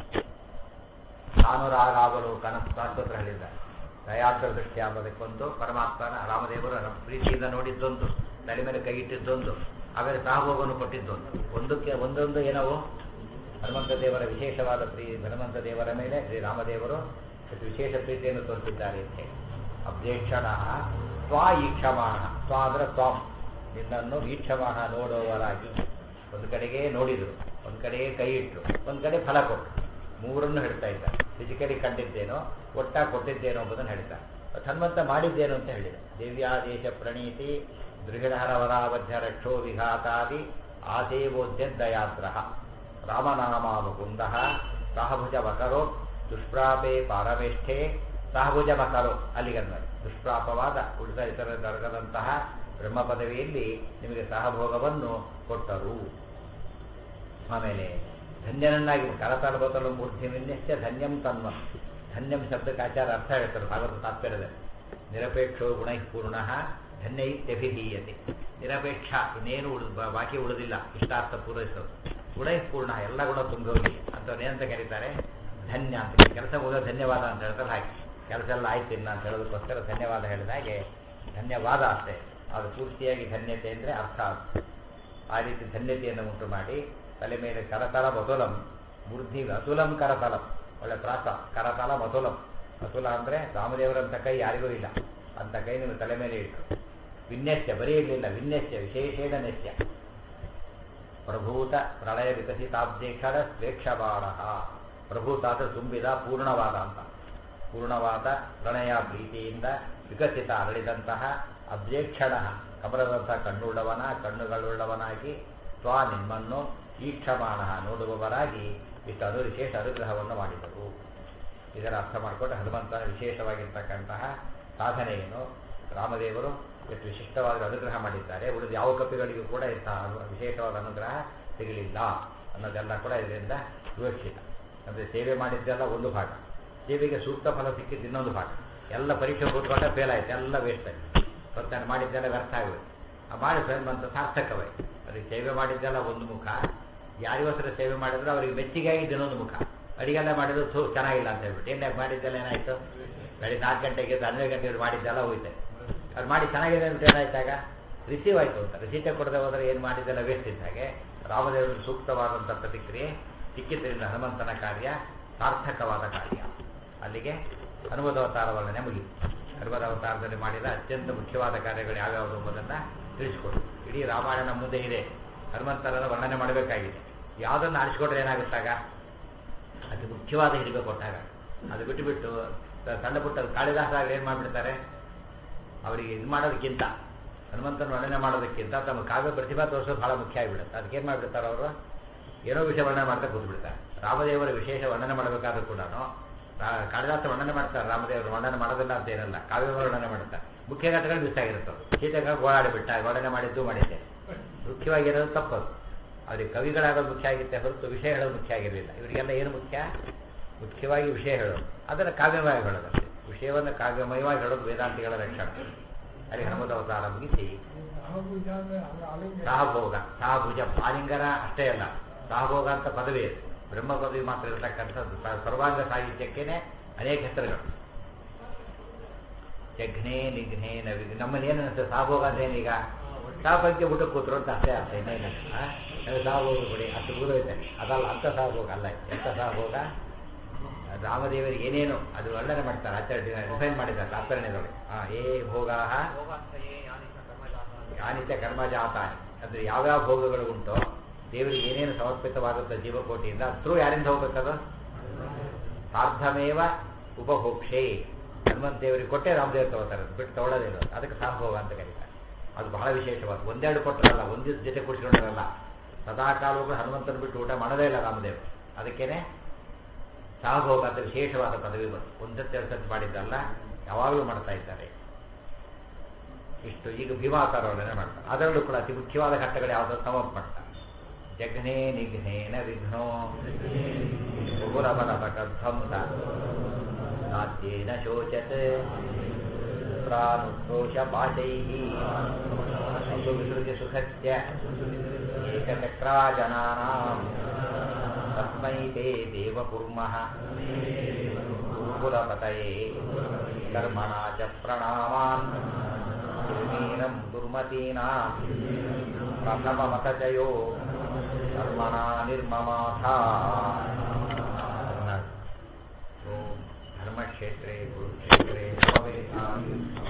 ತಾನು ರಾಗಾಗಲು ಕನಸು ಶಾಸ್ತ್ರ ಹೇಳಿದ್ದಾರೆ ದಯಾದ್ರ ದೃಷ್ಟಿ ಆಗೋದಕ್ಕೊಂದು ಪರಮಾತ್ಮನ ರಾಮದೇವರು ನಮ್ಮ ಪ್ರೀತಿಯಿಂದ ನೋಡಿದ್ದೊಂದು ತಲೆ ಮೇಲೆ ಕೈ ಇಟ್ಟಿದ್ದೊಂದು ಆಮೇಲೆ ಸಹಭೋಗವನ್ನು ಕೊಟ್ಟಿದ್ದೊಂದು ಒಂದಕ್ಕೆ ಒಂದೊಂದು ಏನವು ಹನುಮಂತ ದೇವರ ವಿಶೇಷವಾದ ಪ್ರೀ ಹನುಮಂತ ದೇವರ ಮೇಲೆ ಶ್ರೀ ರಾಮದೇವರು ಎಷ್ಟು ವಿಶೇಷ ಪ್ರೀತಿಯನ್ನು ತೋರಿಸಿದ್ದಾರೆ ಅಂತ ಹೇಳಿ ಅಬ್ಜೇಕ್ಷಣ ಸ್ವ ಈಕ್ಷಮಾಣ ಸ್ವ ಅಂದ್ರೆ ತ್ವಾಂ ನಿನ್ನನ್ನು ಈಕ್ಷಮಾಣ ನೋಡುವವರಾಗಿ ಒಂದು ಕಡೆಗೆ ನೋಡಿದರು ಒಂದು ಕಡೆಗೆ ಕೈ ಇಟ್ಟರು ಒಂದು ಕಡೆ ಫಲ ಕೊಟ್ಟರು ಮೂರನ್ನು ಹೇಳ್ತಾ ಇದ್ದಾರೆ ಫಿಸಿಕಲಿ ಕಂಡಿದ್ದೇನೋ ಒಟ್ಟಾಗಿ ಕೊಟ್ಟಿದ್ದೇನೋ ಎಂಬುದನ್ನು ಹೇಳ್ತಾರೆ ಮತ್ತು ಹನುಮಂತ ಮಾಡಿದ್ದೇನು ಅಂತ ಹೇಳಿದೆ ದಿವ್ಯಾದೇಶ ಪ್ರಣೀತಿ ದೃಢಹರವರಾವಧ್ಯ ರಕ್ಷೋ ವಿಘಾತಾದಿ ಆಸೇವೋದ್ಯ ದಯಾತ್ರ ರಾಮನಾಮಾನುಕುಂದ ಸಹಭುಜ ಮಕರೋ ದುಷ್ಪ್ರಾಪೆ ಪಾರಮೇಷ್ಠೆ ಸಹಭುಜ ಮಕರೋ ಅಲ್ಲಿಗಂದ್ರೆ ದುಷ್ಪ್ರಾಪವಾದ ಉಳಿದ ಇತರ ದೊರಕದಂತಹ ಬ್ರಹ್ಮ ಪದವಿಯಲ್ಲಿ ನಿಮಗೆ ಸಹಭೋಗವನ್ನು ಕೊಟ್ಟರು ಆಮೇಲೆ ಧನ್ಯನನ್ನಾಗಿ ಕರತಲ ಬತಲು ಮೂರ್ತಿ ವಿನ್ಯಸ್ಯ ಧನ್ಯಂ ತನ್ಮ ಧನ್ಯಂ ಶಬ್ದಕ್ಕೆ ಆಚಾರ ಅರ್ಥ ಹೇಳ್ತಾರೆ ಭಾಗವತ ತಾತ್ಪರ್ಯದಲ್ಲಿ ನಿರಪೇಕ್ಷೋ ಗುಣೈಃ ಪೂರ್ಣ ಧನ್ಯ ಇತ್ಯಭಿಧೀಯತೆ ನಿರಪೇಕ್ಷ ಇನ್ನೇನು ಉಳಿದು ಬಾ- ಬಾಕಿ ಉಳಿದಿಲ್ಲ ಇಷ್ಟಾರ್ಥ ಪೂರೈಸೋದು ಗುಣೈಃ ಪೂರ್ಣ ಎಲ್ಲ ಗುಣ ತುಂಬೋಗಿ ಅಂತವ್ರೇನಂತ ಕರೀತಾರೆ ಧನ್ಯ ಅಂತ ಕೆಲಸ ಮುಗಿದ ಧನ್ಯವಾದ ಅಂತ ಹೇಳ್ತಾರೆ ಹಾಗೆ ಕೆಲಸ ಎಲ್ಲ ಆಯ್ತು ಇನ್ನ ಅಂತ ಹೇಳೋದಕ್ಕೋಸ್ಕರ ಧನ್ಯವಾದ ಹೇಳಿದ ಹಾಗೆ ಧನ್ಯವಾದ ಅಷ್ಟೇ ಅದು ಪೂರ್ತಿಯಾಗಿ ಧನ್ಯತೆ ಅಂದರೆ ಅರ್ಥ ಅದು ಆ ರೀತಿ ಧನ್ಯತೆಯನ್ನು ಉಂಟು ಮಾಡಿ ತಲೆ ಮೇಲೆ ಕರತಲ ಮತುಲಂ ಮೂರ್ಧಿ ಅತುಲಂ ಕರತಲಂ ಒಳ್ಳೆ ಪ್ರಾಸ ಕರತಲ ಮತುಲಂ ಅತುಲ ಅಂದರೆ ರಾಮದೇವರಂಥ ಕೈ ಯಾರಿಗೂ ಇಲ್ಲ ಅಂತ ಕೈ ನಿಮ್ಮ ತಲೆ ಮೇಲೆ ಇಟ್ಟು ವಿನ್ಯಸ್ಯ ಬರೀ ಇರಲಿಲ್ಲ ವಿನ್ಯಸ್ಯ ವಿಶೇಷೇಣ ನೆಸ್ಯ ಪ್ರಭೂತ ಪ್ರಳಯ ವಿಕಸಿತಾಬ್ಜೇಕ್ಷರ ಶ್ರೇಕ್ಷಬಾಣ ಪ್ರಭೂತ ಅಂದರೆ ತುಂಬಿದ ಪೂರ್ಣವಾದ ಅಂತ ಪೂರ್ಣವಾದ ಪ್ರಣಯ ಪ್ರೀತಿಯಿಂದ ವಿಕಸಿತ ಅರಳಿದಂತಹ ಅಬ್ಜೇಕ್ಷಣ ಕಮಲದಂತಹ ಕಣ್ಣುಳ್ಳವನ ಕಣ್ಣುಗಳುಳ್ಳವನಾಗಿ ಸ್ವ ನಿಮ್ಮನ್ನು ಈಕ್ಷಮಾಣ ನೋಡುವವರಾಗಿ ಇಷ್ಟು ಅನು ವಿಶೇಷ ಅನುಗ್ರಹವನ್ನು ಮಾಡಿದರು ಇದರ ಅರ್ಥ ಮಾಡಿಕೊಂಡು ಹನುಮಂತನ ವಿಶೇಷವಾಗಿರ್ತಕ್ಕಂತಹ ಸಾಧನೆ ಏನು ರಾಮದೇವರು ಎಷ್ಟು ವಿಶಿಷ್ಟವಾದ ಅನುಗ್ರಹ ಮಾಡಿದ್ದಾರೆ ಉಳಿದ ಯಾವ ಕಪಿಗಳಿಗೂ ಕೂಡ ಇಂತಹ ಅನು- ವಿಶೇಷವಾದ ಅನುಗ್ರಹ ಸಿಗಲಿಲ್ಲ ಅನ್ನೋದೆಲ್ಲ ಕೂಡ ಇದರಿಂದ ಸುರಕ್ಷಿತ ಅಂದರೆ ಸೇವೆ ಮಾಡಿದ್ದೆಲ್ಲ ಒಂದು ಭಾಗ ಸೇವೆಗೆ ಸೂಕ್ತ ಫಲ ಸಿಕ್ಕಿದ್ದು ಇನ್ನೊಂದು ಭಾಗ ಎಲ್ಲ ಪರೀಕ್ಷೆ ಕೂತ್ಕೊಂಡ ಫೇಲ್ ಆಯ್ತು ಎಲ್ಲ ವೇಸ್ಟ್ ಆಯ್ತು ಮತ್ತು ನಾನು ಮಾಡಿದ್ದೆಲ್ಲ ವ್ಯರ್ಥ ಆಗೋಯ್ತು ಆ ಮಾಡಿ ಬಂತ ಸಾರ್ಥಕವೇ ಅದಕ್ಕೆ ಸೇವೆ ಮಾಡಿದ್ದೆಲ್ಲ ಒಂದು ಮುಖ ಯಾರಿಗೋಸ್ಕರ ಸೇವೆ ಮಾಡಿದ್ರೆ ಅವರಿಗೆ ಮೆಚ್ಚುಗೆ ಆಗಿದ್ದು ಇನ್ನೊಂದು ಮುಖ ಅಡಿಗೆಲ್ಲ ಮಾಡಿದ್ರು ಥೂ ಚೆನ್ನಾಗಿಲ್ಲ ಅಂತ ಹೇಳ್ಬಿಟ್ಟು ಏನೇ ಮಾಡಿದ್ದೆಲ್ಲ ಏನಾಯಿತು ಬೆಳಿಗ್ಗೆ ನಾಲ್ಕು ಗಂಟೆಗೆ ಎದ್ದು ಹನ್ನೆರಡು ಗಂಟೆಗೆ ಮಾಡಿದ್ದೆಲ್ಲ ಹೋಯ್ತೆ ಅವ್ರು ಮಾಡಿ ಚೆನ್ನಾಗಿದೆ ಅಂತ ಏನಾಯ್ತಾಗ ರಿಸೀವ್ ಆಯಿತು ಅಂತ ರಿಸೀಟೇ ಕೊಡದೆ ಹೋದರೆ ಏನು ಮಾಡಿದ್ದೆಲ್ಲ ವೇಸ್ಟ್ ಇದ್ದಾಗೆ ರಾಮದೇವರ ಸೂಕ್ತವಾದಂಥ ಪ್ರತಿಕ್ರಿಯೆ ಸಿಕ್ಕಿದ್ದರಿಂದ ಹನುಮಂತನ ಕಾರ್ಯ ಸಾರ್ಥಕವಾದ ಕಾರ್ಯ ಅಲ್ಲಿಗೆ ಹನುಮದವತಾರ ವರ್ಣನೆ ಮುಗಿತು ಹನುಮದವತಾರದಲ್ಲಿ ಮಾಡಿದ ಅತ್ಯಂತ ಮುಖ್ಯವಾದ ಕಾರ್ಯಗಳು ಯಾವ್ಯಾವುದು ಎಂಬುದನ್ನು ತಿಳಿಸ್ಕೊಡು ಇಡೀ ರಾಮಾಯಣ ಮುಂದೆ ಇದೆ ಹನುಮಂತರನ್ನು ವರ್ಣನೆ ಮಾಡಬೇಕಾಗಿದೆ ಯಾವುದನ್ನು ಆರಿಸ್ಕೊಂಡ್ರೆ ಏನಾಗುತ್ತಾಗ ಅತಿ ಮುಖ್ಯವಾದ ಹಿರಿಮೆ ಕೊಟ್ಟಾಗ ಅದು ಬಿಟ್ಟುಬಿಟ್ಟು ಸ- ಸಣ್ಣ ಪುಟ್ಟ ಕಾಳಿದಾಸ ಏನು ಮಾಡಿಬಿಡ್ತಾರೆ ಅವರಿಗೆ ಇದು ಮಾಡೋದಕ್ಕಿಂತ ಹನುಮಂತನ ವರ್ಣನೆ ಮಾಡೋದಕ್ಕಿಂತ ತಮ್ಮ ಕಾವ್ಯ ಪ್ರತಿಭಾ ತೋರಿಸೋದು ಬಹಳ ಮುಖ್ಯ ಆಗಿಬಿಡುತ್ತೆ ಅದಕ್ಕೆ ಏನು ಮಾಡಿಬಿಡ್ತಾರೆ ಅವರು ಏನೋ ವಿಷಯ ವರ್ಣನೆ ಮಾಡ್ತಾ ಕೂತ್ಬಿಡ್ತಾರೆ ರಾಮದೇವರ ವಿಶೇಷ ವರ್ಣನೆ ಮಾಡಬೇಕಾದ್ರೂ ಕೂಡ ಕಾಳಿದಾಸ ವರ್ಣನೆ ಮಾಡ್ತಾರೆ ರಾಮದೇವರು ವರ್ಣನೆ ಮಾಡೋದಿಲ್ಲ ಅಂತ ಏನಲ್ಲ ಕಾವ್ಯ ವರ್ಣನೆ ಮಾಡ್ತಾರೆ ಮುಖ್ಯ ಘಟ್ಟಗಳು ಮಿಸ್ ಆಗಿರುತ್ತವೆ ಸೀತೆಗಳು ಗೋಳಾಡಿ ಬಿಟ್ಟ ವರ್ಣನೆ ಮಾಡಿದ್ದು ಮಾಡಿದ್ದೆ ಮುಖ್ಯವಾಗಿರೋದು ತಪ್ಪದು ಅವ್ರಿಗೆ ಕವಿಗಳಾಗೋದು ಮುಖ್ಯ ಆಗಿತ್ತೆ ಹೊರತು ವಿಷಯ ಹೇಳೋದು ಮುಖ್ಯ ಆಗಿರಲಿಲ್ಲ ಇವರಿಗೆಲ್ಲ ಏನು ಮುಖ್ಯ ಮುಖ್ಯವಾಗಿ ವಿಷಯ ಹೇಳೋದು ಅದನ್ನು ಕಾವ್ಯಮಯವಾಗಿ ಹೇಳೋದಷ್ಟೇ ವಿಷಯವನ್ನು ಕಾವ್ಯಮಯವಾಗಿ ಹೇಳೋದು ವೇದಾಂತಿಗಳ ಲಕ್ಷಣ ಅಲ್ಲಿ ಹನುಮದ ಅವತಾರ ಮುಗಿಸಿ ಸಹಭೋಗ ಸಹಭುಜ ಆಲಿಂಗನ ಅಷ್ಟೇ ಅಲ್ಲ ಸಹಭೋಗ ಅಂತ ಪದವಿ ಅದು ಬ್ರಹ್ಮ ಪದವಿ ಮಾತ್ರ ಇರತಕ್ಕಂಥದ್ದು ಸ- ಸರ್ವಾಂಗ ಸಾಹಿತ್ಯಕ್ಕೇನೆ ಅನೇಕ ಹೆಸರುಗಳು ಜಘ್ನೆ ನಿಘ್ನೆ ನವಿ ನಮ್ಮಲ್ಲಿ ಏನು ಅನ್ಸುತ್ತೆ ಸಹಭೋಗ ಅಂದ್ರೆ ಏನೀಗ ಸಹ ಬಗ್ಗೆ ಊಟ ಕೂತ್ರು ಅಂತ ಅಷ್ಟೇ ಅರ್ಥ ಇನ್ನೇನು ಸಹಭೋಗ ಕೊಡಿ ಅಷ್ಟು ಮುಗಿದೋಯ್ತೆ ಅದಲ್ಲ ಅಂತ ಸಹಭೋಗ ಅಲ್ಲ ಎಂಥ ಸಹಭೋಗ ರಾಮದೇವರಿಗೆ ಏನೇನು ಅದು ವರ್ಣನೆ ಮಾಡ್ತಾರೆ ಆಚರಣೆ ಡಿಫೈನ್ ಮಾಡಿದ್ದಾರೆ ಆಚರಣೆಗಳು ಹಾಂ ಏ ಭೋಗಾಹ ಭೋಗಾಶ್ರಯೇ ಯಾನಿ ಸ ಕರ್ಮಜಾತಾನಿ. ಯಾನಿತ್ಯ ಕರ್ಮಜಾತ ಅಂದರೆ ಯಾವ್ಯಾವ ಭೋಗಗಳು ಉಂಟೋ ದೇವರಿಗೆ ಏನೇನು ಸಮರ್ಪಿತವಾಗುತ್ತೆ ಜೀವಕೋಟಿಯಿಂದ ಥ್ರೂ ಯಾರಿಂದ ಹೋಗ್ಬೇಕದು ಸಾರ್ಧಮೇವ ಉಪಭೋಕ್ಷೆ ಹನುಮಂತ ದೇವರಿಗೆ ಕೊಟ್ಟೆ ರಾಮದೇವರು ತಗೋತಾರೆ ಬಿಟ್ಟು ತಗೊಳ್ಳೋದಿಲ್ಲ ಅದಕ್ಕೆ ಸಾರ್ಭೋಗ ಅಂತ ಕರೀತಾರೆ ಅದು ಬಹಳ ವಿಶೇಷವಾದ ಒಂದೆರಡು ಕೊಟ್ಟರಲ್ಲ ಒಂದಿಷ್ಟು ಜೊತೆ ಕುಡಿಸ್ಕೊಂಡಿರಲ್ಲ ಸದಾ ಕಾಲಕ್ಕೂ ಹನುಮಂತನ ಬಿಟ್ಟು ಊಟ ಮಾಡೋದೇ ಇಲ್ಲ ರಾಮದೇವರು ಅದಕ್ಕೇನೆ ಸಹಭೋಗ ಅಂತ ವಿಶೇಷವಾದ ಪದವಿ ಬಂತು ಒಂದತ್ತು ಎರಡು ಸತಿ ಮಾಡಿದ್ದಲ್ಲ ಯಾವಾಗಲೂ ಮಾಡ್ತಾ ಇದ್ದಾರೆ ಇಷ್ಟು ಈಗ ಭೀಮಾಕಾರವನ್ನೇ ಮಾಡ್ತಾರೆ ಅದರಲ್ಲೂ ಕೂಡ ಅತಿ ಮುಖ್ಯವಾದ ಘಟ್ಟಗಳು ಯಾವುದೋ ಸಮಪ್ ಮಾಡ್ತಾರೆ ಜಘ್ನೇ ನಿಘ್ನೇನ ವಿಘ್ನೋ ಉಗುರಬಲಪಟಧ್ವಂಸ ನಾದ್ಯೇನ ಶೋಚತ್ ಪ್ರಾನುಕ್ರೋಶ ಪಾಶೈ ಒಂದು ವಿಸೃಜ ಸುಖಸ್ಯ ಏಕಚಕ್ರಾಜನಾನಾಂ ತಸ್ಮೈ ತೇ ದೇವ ಕುರ್ಮಃ ಗುರುಕುಲಪತಯೇ ಕರ್ಮಣಾ ಚ ಪ್ರಣಾಮಾನ್ ದುರ್ಮೀನಂ ದುರ್ಮತೀನಾಂ ಪ್ರಥಮಮತಚಯೋ ಕರ್ಮಣಾ ನಿರ್ಮಮಾಥಾ ಓಂ ಧರ್ಮಕ್ಷೇತ್ರೇ ಕುರುಕ್ಷೇತ್ರೇ ಸಮವೇತಾಂ